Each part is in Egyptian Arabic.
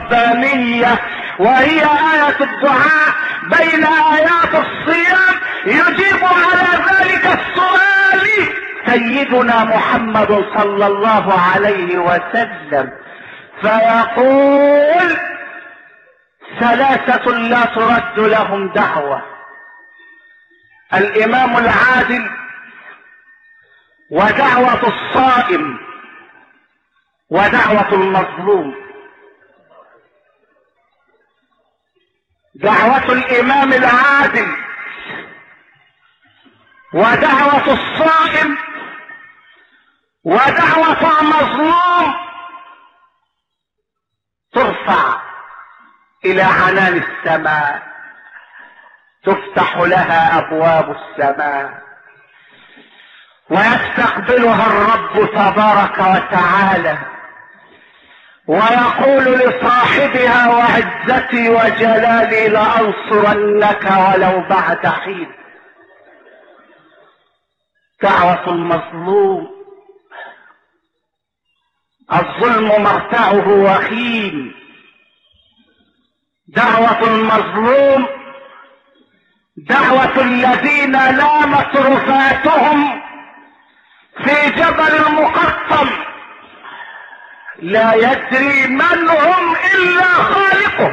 الربانية وهي آية الدعاء بين آيات الصيام يجيب على ذلك السؤال سيدنا محمد صلى الله عليه وسلم فيقول ثلاثة لا ترد لهم دعوة الإمام العادل ودعوة الصائم ودعوة المظلوم دعوة الإمام العادل ودعوة الصائم ودعوة المظلوم ترفع إلى عنان السماء تفتح لها أبواب السماء ويستقبلها الرب تبارك وتعالى ويقول لصاحبها وعزتي وجلالي لأنصرنك ولو بعد حين دعوة المظلوم الظلم مرتعه وخيم دعوة المظلوم دعوة الذين لامت رفاتهم في جبل المقطم لا يدري من هم الا خالقه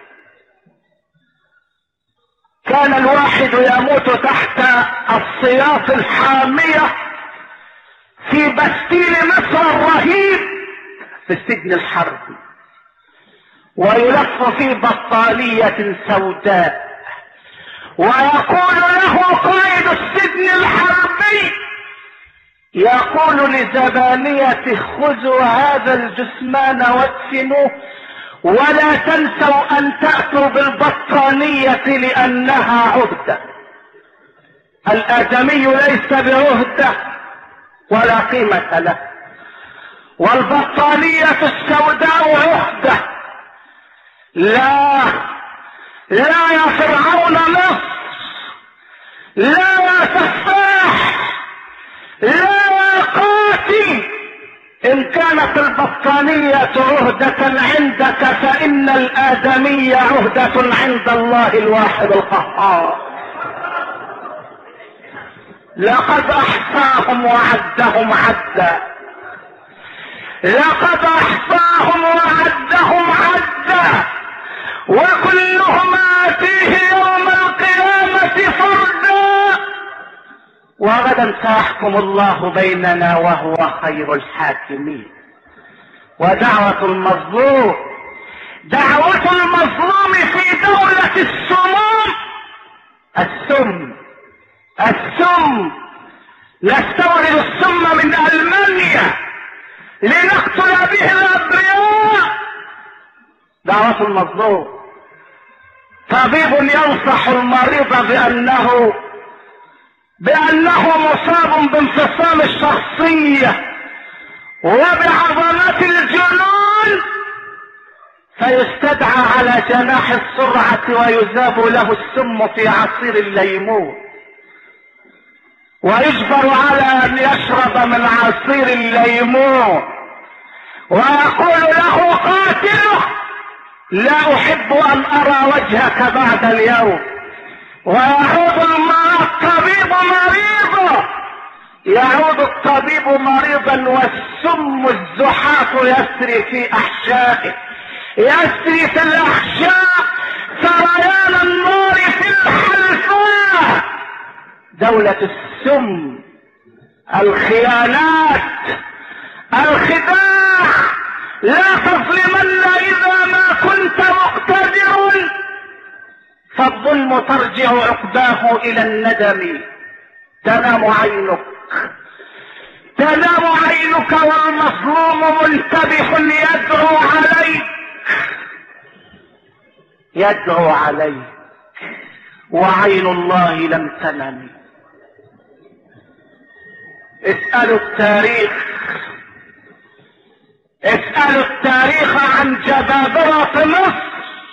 كان الواحد يموت تحت السياط الحامية في بستيل مصر الرهيب في السجن الحربي ويلف في بطانية سوداء ويقول له قائد السجن الحربي يقول لزبانية خذوا هذا الجثمان وادفنوه ولا تنسوا ان تأتوا بالبطانية لانها عهدة الادمي ليس بعهدة ولا قيمة له والبطانية السوداء عهدة لا لا يا فرعون مصر لا يا سفاح لا يا قاتل ان كانت البطانية عهدة عندك فان الادمية عهدة عند الله الواحد القهار لقد احصاهم وعدهم عدا لقد احصاهم وعدهم عدا وكلهم آتيه يوم القيامة فردا وغدا سيحكم الله بيننا وهو خير الحاكمين ودعوة المظلوم دعوة المظلوم في دولة السموم السم السم نستورد السم من ألمانيا لنقتل به الأبرياء دعوة المظلوم طبيب ينصح المريض بأنه بأنه مصاب بانفصام الشخصية وبعظمة الجنون فيستدعى على جناح السرعة ويذاب له السم في عصير الليمون ويجبر على ان يشرب من عصير الليمون ويقول له قاتله لا احب ان ارى وجهك بعد اليوم ويعود الطبيب مريضا يعود الطبيب مريضا والسم الزحاف يسري في احشائه يسري في الاحشاء سريان النار في الحلفاء دولة السم الخيانات الخداع لا تظلمن اذا ما كنت مقتدر فالظلم ترجع عقباه الى الندم تنام عينك تنام عينك والمظلوم منتبه يدعو عليك يدعو عليك وعين الله لم تنم اسألوا التاريخ اسألوا التاريخ عن جبابرة مصر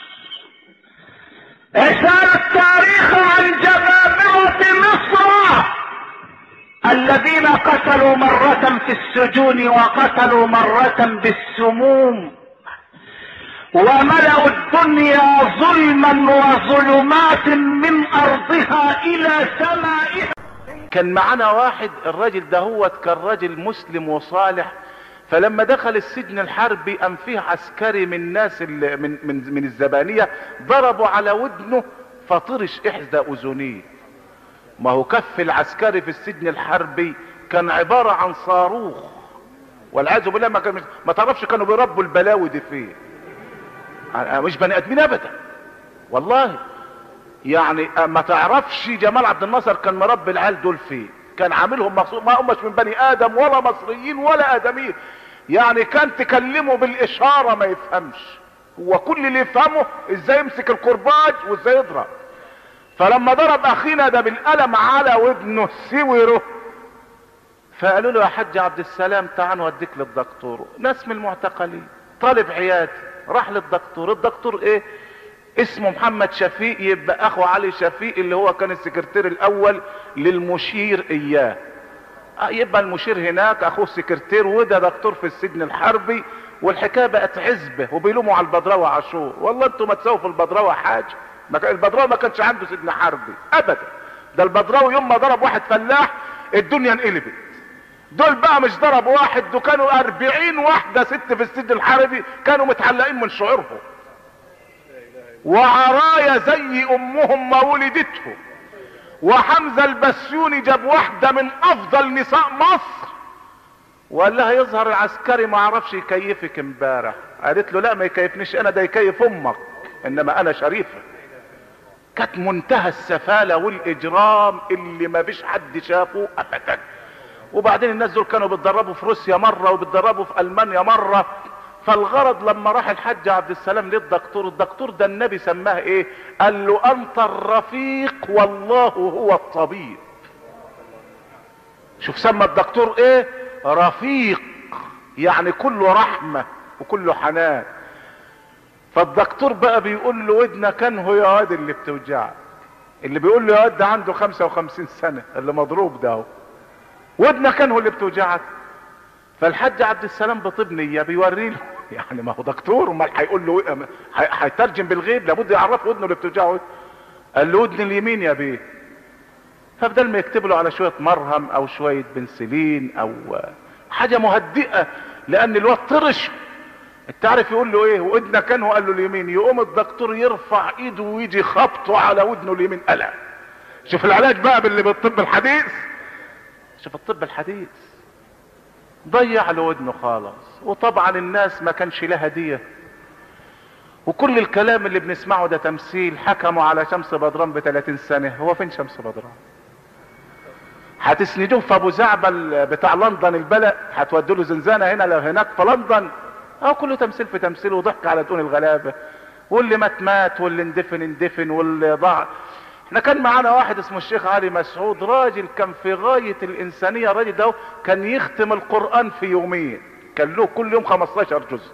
اسألوا التاريخ عن جبابرة مصر الذين قتلوا مرة في السجون وقتلوا مرة بالسموم وملأوا الدنيا ظلما وظلمات من ارضها الى سمائها كان معانا واحد الراجل ده هو كان راجل مسلم وصالح فلما دخل السجن الحربي قام فيه عسكري من ناس ال- من من من الزبانيه ضربوا على ودنه فطرش احدى اذنيه ما هو كف العسكري في السجن الحربي كان عباره عن صاروخ والعياذ بالله ما كان ما تعرفش كانوا بيربوا البلاوي دي فين ع- مش بني ادمين ابدا والله يعني ما تعرفش جمال عبد الناصر كان مربي العيال دول فين كان عاملهم مخصوص ما همش من بني ادم ولا مصريين ولا ادميين يعني كان تكلمه بالاشاره ما يفهمش هو كل اللي يفهمه ازاي يمسك الكرباج وازاي يضرب فلما ضرب اخينا ده بالقلم على ودنه سوره فقالوا له يا حاج عبد السلام تعال نوديك للدكتور ناس من المعتقلين طالب عيادي راح للدكتور الدكتور ايه اسمه محمد شفيق يبقى اخو علي شفيق اللي هو كان السكرتير الاول للمشير اياه آه، يبقى المشير هناك اخوه السكرتير وده دكتور في السجن الحربي والحكايه بقت عزبه وبيلوموا على البدراوي عاشور والله انتوا ما تساووا في البدراوي حاجه ما كان البدراوي ما كانش عنده سجن حربي ابدا ده البدراوي يوم ما ضرب واحد فلاح الدنيا انقلبت دول بقى مش ضرب واحد دول كانوا أربعين واحدة ست في السجن الحربي كانوا متعلقين من شعورهم وعرايا زي امهم ما ولدته وحمزة البسيوني جاب واحدة من افضل نساء مصر وقال لها يظهر العسكري ما عرفش يكيفك امبارح قالت له لا ما يكيفنيش انا ده يكيف امك انما انا شريفه كانت منتهى السفالة والاجرام اللي ما فيش حد شافه ابدا وبعدين الناس دول كانوا بيتدربوا في روسيا مرة وبيتدربوا في المانيا مرة فالغرض لما راح الحاج عبد السلام للدكتور الدكتور ده النبي سماه ايه قال له انت الرفيق والله هو الطبيب شوف سمى الدكتور ايه رفيق يعني كله رحمة وكله حنان فالدكتور بقى بيقول له ودنك انه يا واد اللي بتوجعك اللي بيقول له يا واد ده عنده 55 سنة اللي مضروب ده اهو ودنك انه اللي بتوجعك فالحاج عبد السلام بطيب نيه بيوري له يعني ما هو دكتور امال هيقول له إيه؟ هي- هيترجم بالغيب لابد يعرف ودنه اللي بتوجعه إيه. قال له ودن اليمين يا بيه فبدل ما يكتب له على شويه مرهم او شويه بنسلين او حاجه مهدئه لان الواد طرش انت عارف يقول له ايه ودنك كان قال له اليمين يقوم الدكتور يرفع ايده ويجي خبطه على ودنه اليمين قلع شوف العلاج بقى باللي بالطب الحديث شوف الطب الحديث ضيع له ودنه خالص وطبعا الناس ما كانش لها دية وكل الكلام اللي بنسمعه ده تمثيل حكموا على شمس بدران ب 30 سنة هو فين شمس بدران هتسندوه في ابو زعبل بتاع لندن البلد هتودوا له زنزانة هنا لو هناك في لندن اه كله تمثيل في تمثيل وضحك على دون الغلابة واللي مات مات واللي اندفن اندفن واللي ضاع احنا كان معانا واحد اسمه الشيخ علي مسعود راجل كان في غاية الانسانية الراجل ده كان يختم القرآن في يومين كان له كل يوم 15 جزء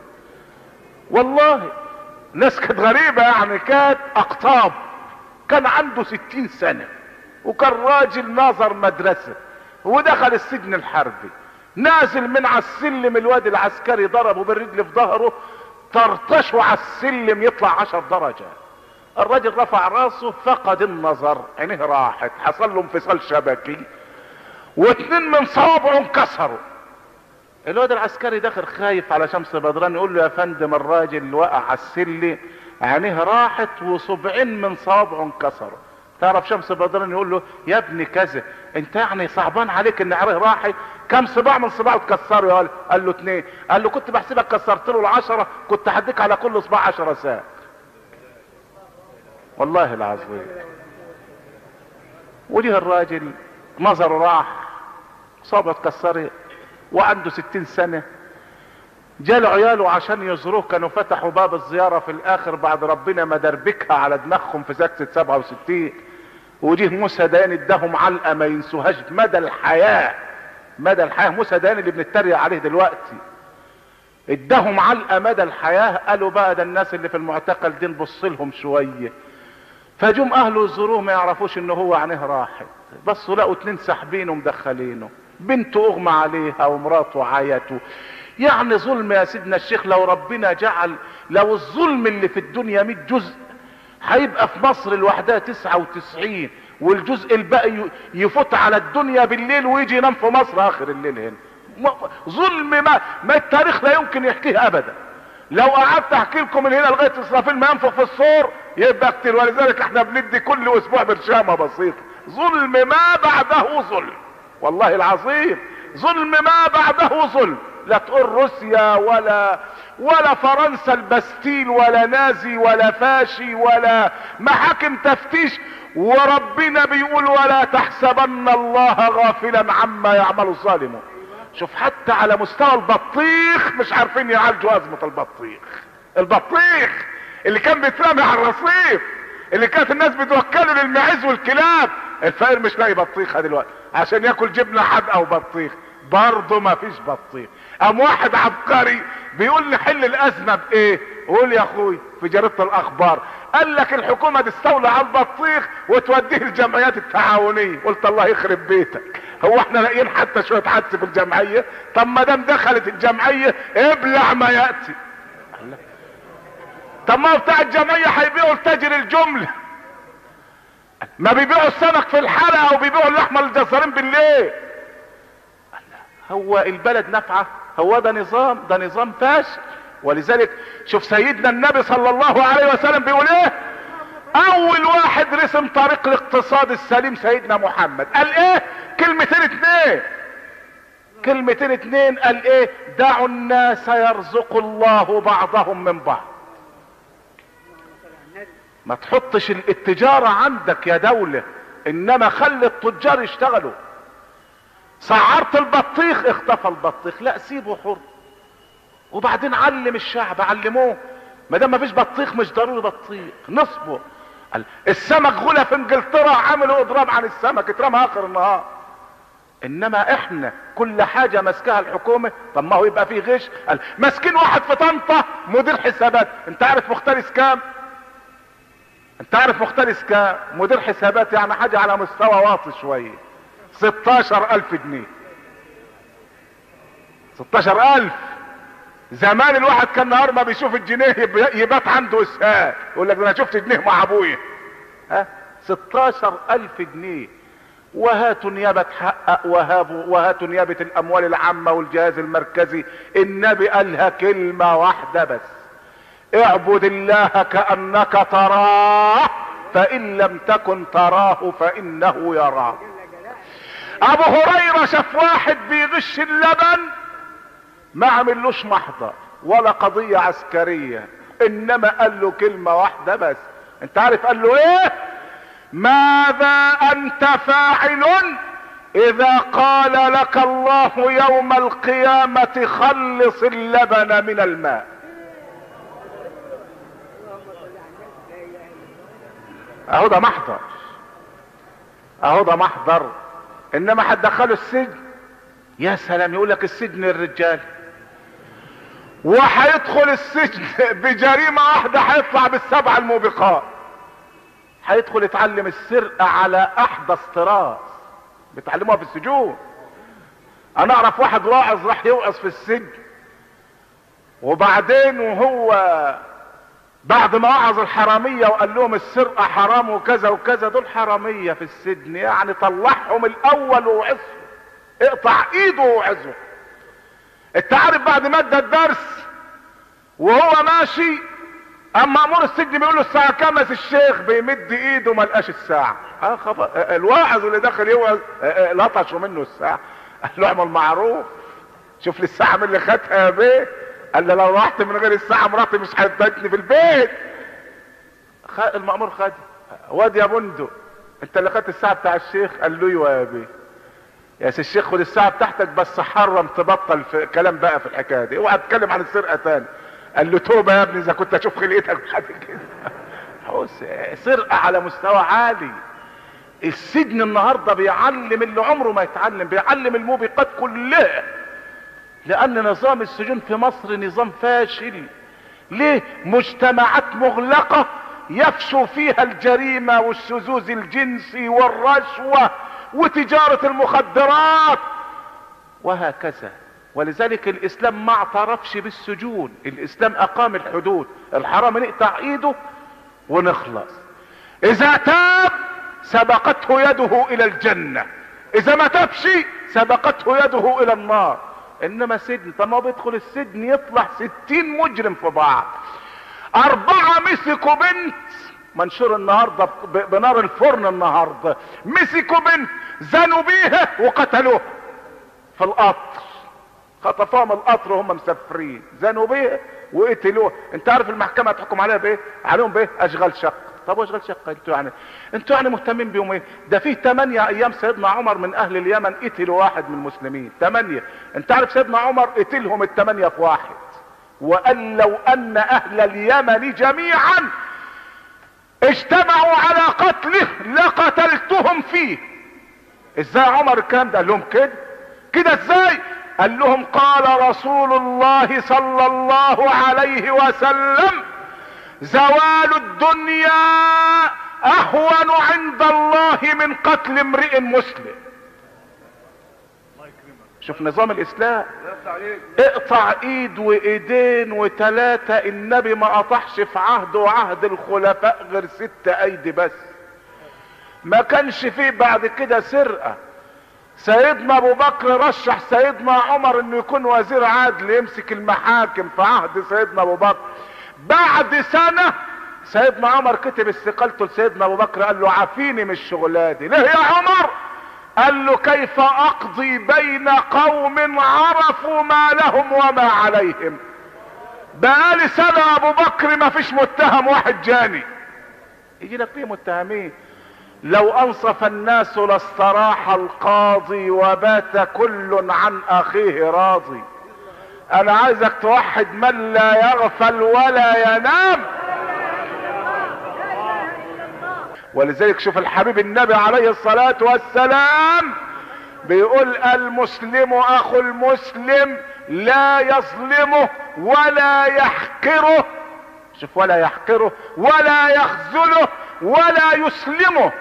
والله ناس كانت غريبة يعني كانت اقطاب كان عنده ستين سنة وكان راجل ناظر مدرسة ودخل السجن الحربي نازل من على السلم الواد العسكري ضربه بالرجل في ظهره طرطشه على السلم يطلع عشر درجات الراجل رفع راسه فقد النظر عينيه راحت حصل له انفصال شبكي واتنين من صوابعه انكسروا الواد العسكري داخل خايف على شمس بدران يقول له يا فندم الراجل اللي وقع على السلم عينيه راحت وصبعين من صوابعه انكسروا تعرف شمس بدران يقول له يا ابني كذا انت يعني صعبان عليك ان عينيه راحت كم صباع من صباعه اتكسروا قال قال له اتنين قال له كنت بحسبك كسرت له العشرة كنت هديك على كل صباع عشرة ساعة والله العظيم وجه الراجل نظره راح صابعه اتكسرت وعنده ستين سنة جال عياله عشان يزوروه كانوا فتحوا باب الزيارة في الاخر بعد ربنا ما دربكها على دماغهم في سكتة سبعة وستين وجه موسى داني اداهم علقة ما ينسوهاش مدى الحياة مدى الحياة موسى داني اللي بنتريق عليه دلوقتي اداهم علقة مدى الحياة قالوا بقى ده الناس اللي في المعتقل دي نبص لهم شوية فجم اهله يزوروه ما يعرفوش ان هو عينيه راحت بصوا لقوا اتنين ساحبينه ومدخلينه بنته اغمى عليها ومراته عيته يعني ظلم يا سيدنا الشيخ لو ربنا جعل لو الظلم اللي في الدنيا 100 جزء هيبقى في مصر لوحدها 99 والجزء الباقي ي- يفوت على الدنيا بالليل ويجي ينام في مصر اخر الليل هنا م- ظلم ما ما التاريخ لا يمكن يحكيه ابدا لو قعدت احكي لكم من هنا لغايه اسرافيل ما ينفخ في الصور يبقى كتير ولذلك احنا بندي كل اسبوع برشامه بسيطه ظلم ما بعده ظلم والله العظيم ظلم ما بعده ظلم لا تقول روسيا ولا ولا فرنسا البستيل ولا نازي ولا فاشي ولا محاكم تفتيش وربنا بيقول ولا تحسبن الله غافلا عما يعمل الظالمون شوف حتى على مستوى البطيخ مش عارفين يعالجوا ازمة البطيخ البطيخ اللي كان بيترمي على الرصيف اللي كانت الناس بتوكله للمعيز والكلاب الفقير مش لاقي بطيخه دلوقتي عشان ياكل جبنه حادقه وبطيخ برضه ما فيش بطيخ قام واحد عبقري بيقول نحل الازمه بايه قول يا اخوي في جريده الاخبار قال لك الحكومه تستولى على البطيخ وتوديه الجمعيات التعاونيه قلت الله يخرب بيتك هو احنا لاقيين حتى شويه حدس في الجمعيه طب ما دام دخلت الجمعيه ابلع ما ياتي طب ما هو بتاع الجمعيه هيبيعوا لتاجر الجمله ما بيبيعوا السمك في الحلقه وبيبيعوا اللحمه للجزارين بالليل هو البلد نافعه هو ده نظام ده نظام فاشل ولذلك شوف سيدنا النبي صلى الله عليه وسلم بيقول ايه اول واحد رسم طريق الاقتصاد السليم سيدنا محمد قال ايه كلمتين اتنين كلمتين اتنين قال ايه دعوا الناس يرزق الله بعضهم من بعض ما تحطش التجارة عندك يا دولة انما خلي التجار يشتغلوا سعرت البطيخ اختفى البطيخ لا سيبه حر وبعدين علم الشعب علموه ما دام مفيش بطيخ مش ضروري بطيخ نصبه قال السمك غلى في انجلترا عملوا اضراب عن السمك اترمى اخر النهار انما احنا كل حاجة ماسكها الحكومة طب ما هو يبقى فيه غش قال ماسكين واحد في طنطا مدير حسابات انت عارف مختلس كام انت عارف مختلس كام مدير حسابات يعني حاجة على مستوى واطي شوية 16000 جنيه 16000 زمان الواحد كان نهار ما بيشوف الجنيه يب- يبات عنده اسهال يقول لك ده انا شفت جنيه مع ابويا ها 16000 جنيه وهاتوا نيابة تحقق وهابوا وهاتوا نيابة الاموال العامة والجهاز المركزي النبي قالها كلمة واحدة بس اعبد الله كأنك تراه فإن لم تكن تراه فإنه يراك ابو هريرة شاف واحد بيغش اللبن ما عملوش محضر ولا قضية عسكرية انما قال له كلمة واحدة بس انت عارف قال له ايه ماذا انت فاعل اذا قال لك الله يوم القيامة خلص اللبن من الماء اهو ده محضر اهو ده محضر انما هتدخله السجن يا سلام يقول لك السجن الرجال وهيدخل السجن بجريمة واحدة هيطلع بالسبع الموبقات هيدخل يتعلم السرقة على احدث طراز بيتعلموها في السجون انا اعرف واحد واعظ راح يوعظ في السجن وبعدين وهو بعد ما وعظ الحرامية وقال لهم السرقة حرام وكذا وكذا دول حرامية في السجن يعني طلعهم الاول ووعظهم اقطع ايده ووعظه انت عارف بعد ما ادى الدرس وهو ماشي اما امور السجن بيقول له الساعة كام يا سي الشيخ بيمد ايده ما لقاش الساعة اه خبر آه، الواعظ اللي داخل يوعظ آه، آه، لطشوا منه الساعة قال له اعمل معروف شوف لي الساعة من اللي خدها يا بيه قال له لو رحت من غير الساعة مراتي مش هتباتني في البيت خ... المأمور خد واد يا بندق انت اللي خدت الساعة بتاع الشيخ قال له ايوه يا بيه يا سي الشيخ خد الساعة بتاعتك بس حرم تبطل في كلام بقى في الحكاية دي اوعى تتكلم عن السرقة تاني قال له توبة يا ابني اذا كنت اشوف خلقتك مش كده هو س- سرقة على مستوى عالي السجن النهاردة بيعلم اللي عمره ما يتعلم بيعلم الموبقات كلها لان نظام السجون في مصر نظام فاشل ليه مجتمعات مغلقة يفشو فيها الجريمة والشذوذ الجنسي والرشوة وتجارة المخدرات وهكذا ولذلك الاسلام ما اعترفش بالسجون الاسلام اقام الحدود الحرام نقطع ايده ونخلص اذا تاب سبقته يده الى الجنة اذا ما تابش سبقته يده الى النار انما سجن طب ما هو بيدخل السجن يطلع ستين مجرم في بعض اربعة مسكوا بنت منشور النهاردة ب- بنار الفرن النهاردة مسكوا بنت زنوا بيها وقتلوها في القطر خطفوهم القطر وهم مسافرين زنوا بيه وقتلوه انت عارف المحكمه هتحكم عليها بايه عليهم بايه اشغال شقه طب واشغال شقه انتوا يعني انتوا يعني مهتمين بيهم ايه ده فيه ثمانية ايام سيدنا عمر من اهل اليمن قتلوا واحد من المسلمين ثمانية انت عارف سيدنا عمر قتلهم الثمانية في واحد وقال لو ان اهل اليمن جميعا اجتمعوا على قتله لقتلتهم فيه ازاي عمر الكلام ده قال لهم كده كده ازاي قال لهم قال رسول الله صلى الله عليه وسلم زوال الدنيا اهون عند الله من قتل امرئ مسلم شوف نظام الاسلام اقطع ايد وايدين وتلاتة النبي ما قطعش في عهده وعهد الخلفاء غير ست ايدي بس ما كانش فيه بعد كده سرقة سيدنا ابو بكر رشح سيدنا عمر انه يكون وزير عدل يمسك المحاكم في عهد سيدنا ابو بكر بعد سنة سيدنا عمر كتب استقالته لسيدنا ابو بكر قال له عافيني من الشغلانه دي ليه يا عمر قال له كيف اقضي بين قوم عرفوا ما لهم وما عليهم بقالي سنة ابو بكر ما فيش متهم واحد جاني يجي لك فيه متهمين لو انصف الناس لاستراح القاضي وبات كل عن اخيه راضي انا عايزك توحد من لا يغفل ولا ينام ولذلك شوف الحبيب النبي عليه الصلاة والسلام بيقول المسلم اخو المسلم لا يظلمه ولا يحقره شوف ولا يحقره ولا يخذله ولا يسلمه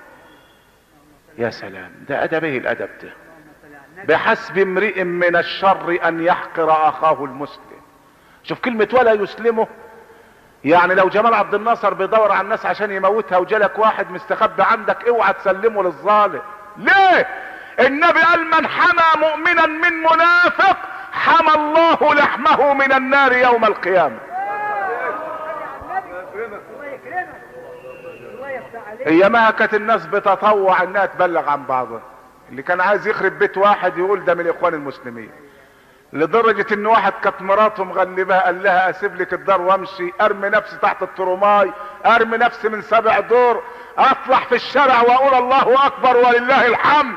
يا سلام ده ادب ايه الادب ده بحسب امرئ من الشر ان يحقر اخاه المسلم شوف كلمة ولا يسلمه يعني لو جمال عبد الناصر بيدور على الناس عشان يموتها وجالك واحد مستخبي عندك اوعى تسلمه للظالم ليه النبي قال من حمى مؤمنا من منافق حمى الله لحمه من النار يوم القيامة ايامها كانت الناس بتطوع انها تبلغ عن بعضها اللي كان عايز يخرب بيت واحد يقول ده من الاخوان المسلمين لدرجة ان واحد كانت مراته مغلبها قال لها اسيب لك الدار وامشي ارمي نفسي تحت الترماي ارمي نفسي من سبع دور اطلع في الشارع واقول الله اكبر ولله الحمد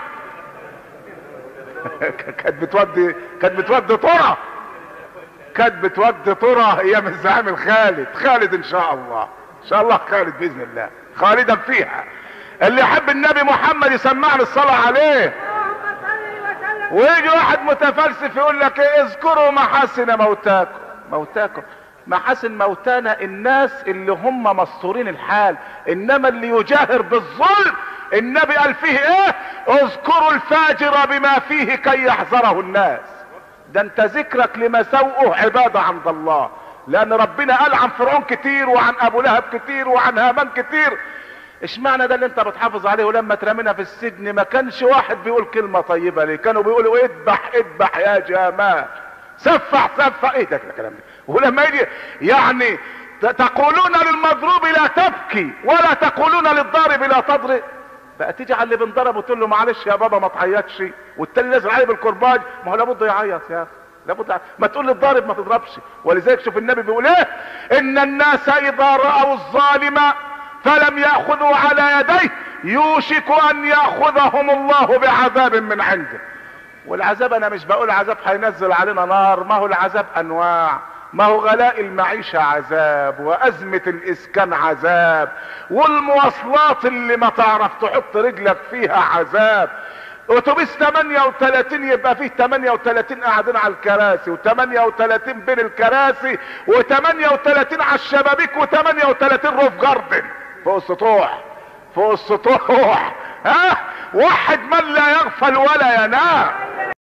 كانت بتودي كانت بتودي طرة كانت بتودي طرة ايام الزعيم الخالد خالد ان شاء الله ان شاء الله خالد باذن الله خالدا فيها اللي يحب النبي محمد يسمعني الصلاة عليه ويجي واحد متفلسف يقول لك ايه اذكروا محاسن موتاكم موتاكم محاسن موتانا الناس اللي هم مستورين الحال انما اللي يجاهر بالظلم النبي قال فيه ايه اذكروا الفاجر بما فيه كي يحذره الناس ده انت ذكرك لمساوئه عبادة عند الله لان ربنا قال عن فرعون كتير وعن ابو لهب كتير وعن هامان كتير اشمعنى ده اللي انت بتحافظ عليه ولما ترمينا في السجن ما كانش واحد بيقول كلمة طيبة ليه كانوا بيقولوا اذبح اذبح يا جمال سفح سفح ايه ده الكلام ده ولما يجي يعني تقولون للمضروب لا تبكي ولا تقولون للضارب لا تضرب بقى تيجي على اللي بنضرب وتقول له معلش يا بابا ما تعيطش والتاني نازل عليه بالكرباج ما هو لابد يعيط يا اخي لابد يعيط. ما تقول للضارب ما تضربش ولذلك شوف النبي بيقول ايه ان الناس اذا راوا الظالم فلم ياخذوا على يديه يوشك ان ياخذهم الله بعذاب من عنده والعذاب انا مش بقول عذاب هينزل علينا نار ما هو العذاب انواع ما هو غلاء المعيشة عذاب وازمة الاسكان عذاب والمواصلات اللي ما تعرف تحط رجلك فيها عذاب اتوبيس 38 يبقى فيه 38 قاعدين على الكراسي و38 بين الكراسي و38 على الشبابيك و38 روف جاردن فوق السطوح فوق السطوح ها واحد من لا يغفل ولا ينام